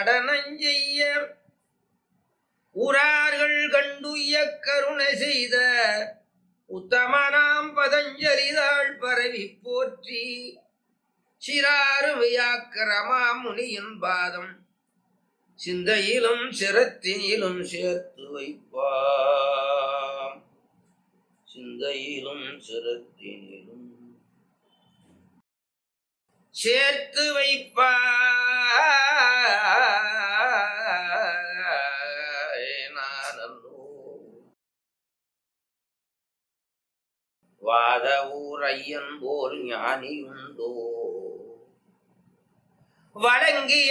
நடனஞ்செய்ய உரார்கள் கண்டுய கருணை செய்த உத்தமனாம் பதஞ்சலிதாள் பரவி போற்றி சிறாருமையாக்கிரமா முனியின் பாதம் சிந்தையிலும் சிரத்தினிலும் சேர்த்து வைப்பாம் சிந்தையிலும் சிரத்தினிலும் சேர்த்து வைப்பானோ வாத ஊரையன் போல் ஞானியுண்டோ வழங்கிய